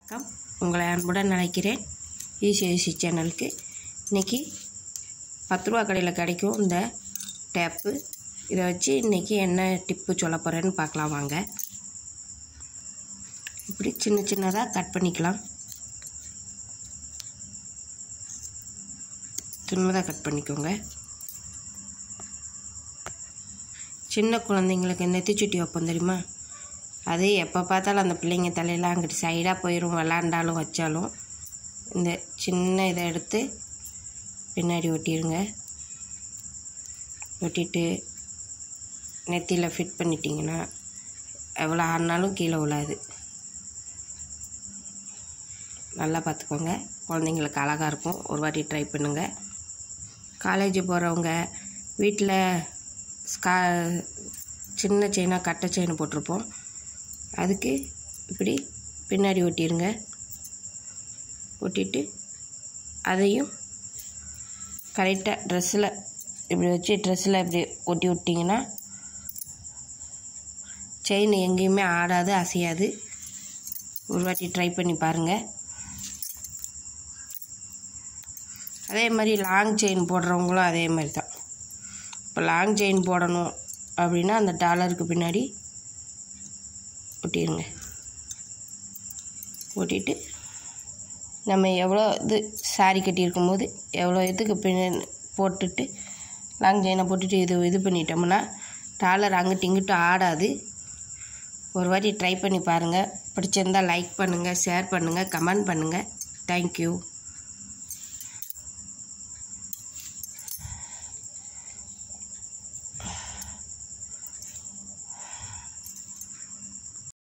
வணக்கம் உங்களை அன்புடன் நினைக்கிறேன் ஈசி ஈசி சேனலுக்கு இன்றைக்கி பத்து ரூபா கடையில் கிடைக்கும் இந்த டேப்பு இதை வச்சு இன்றைக்கி என்ன டிப்பு சொல்ல போகிறேன்னு பார்க்கலாம் வாங்க இப்படி சின்ன சின்னதாக கட் பண்ணிக்கலாம் சின்னதாக கட் பண்ணிக்கோங்க சின்ன குழந்தைங்களுக்கு நெத்திச்சுட்டி வைப்போம் தெரியுமா அது எப்போ பார்த்தாலும் அந்த பிள்ளைங்க தலையெல்லாம் அங்கிட்டு சைடாக போயிடும் விளாண்டாலும் வச்சாலும் இந்த சின்ன இதை எடுத்து பின்னாடி ஒட்டிடுங்க ஒட்டிட்டு நெத்தியில் ஃபிட் பண்ணிட்டீங்கன்னா எவ்வளோ ஆடினாலும் கீழே விழாது நல்லா பார்த்துக்கோங்க குழந்தைங்களுக்கு அழகாக இருக்கும் ஒரு வாட்டி ட்ரை பண்ணுங்கள் காலேஜ் போகிறவங்க வீட்டில் ஸ்கா சின்ன செயினாக கட்டை செயின் போட்டிருப்போம் அதுக்கு இப்படி பின்னாடி ஒட்டிடுங்க ஒட்டிட்டு அதையும் கரெக்டாக ட்ரெஸ்ஸில் இப்படி வச்சு ட்ரெஸ்ஸில் இப்படி ஒட்டி விட்டிங்கன்னா செயின் எங்கேயுமே ஆடாது அசையாது ஒரு வாட்டி ட்ரை பண்ணி பாருங்கள் அதே மாதிரி லாங் செயின் போடுறவங்களும் அதே மாதிரி தான் இப்போ லாங் செயின் போடணும் அப்படின்னா அந்த டாலருக்கு பின்னாடி ஒட்டிடுங்க ஒட்டிட்டு நம்ம எவ்வளோ இது சாரி கட்டியிருக்கும் போது எவ்வளோ இதுக்கு பின்ன போட்டுட்டு லாங் செயினை போட்டுட்டு இது இது பண்ணிட்டோம்னா டாலர் அங்கிட்டு இங்கிட்டு ஆடாது ஒரு வாட்டி ட்ரை பண்ணி பாருங்கள் பிடிச்சிருந்தால் லைக் பண்ணுங்கள் ஷேர் பண்ணுங்கள் கமெண்ட் பண்ணுங்கள் தேங்க்யூ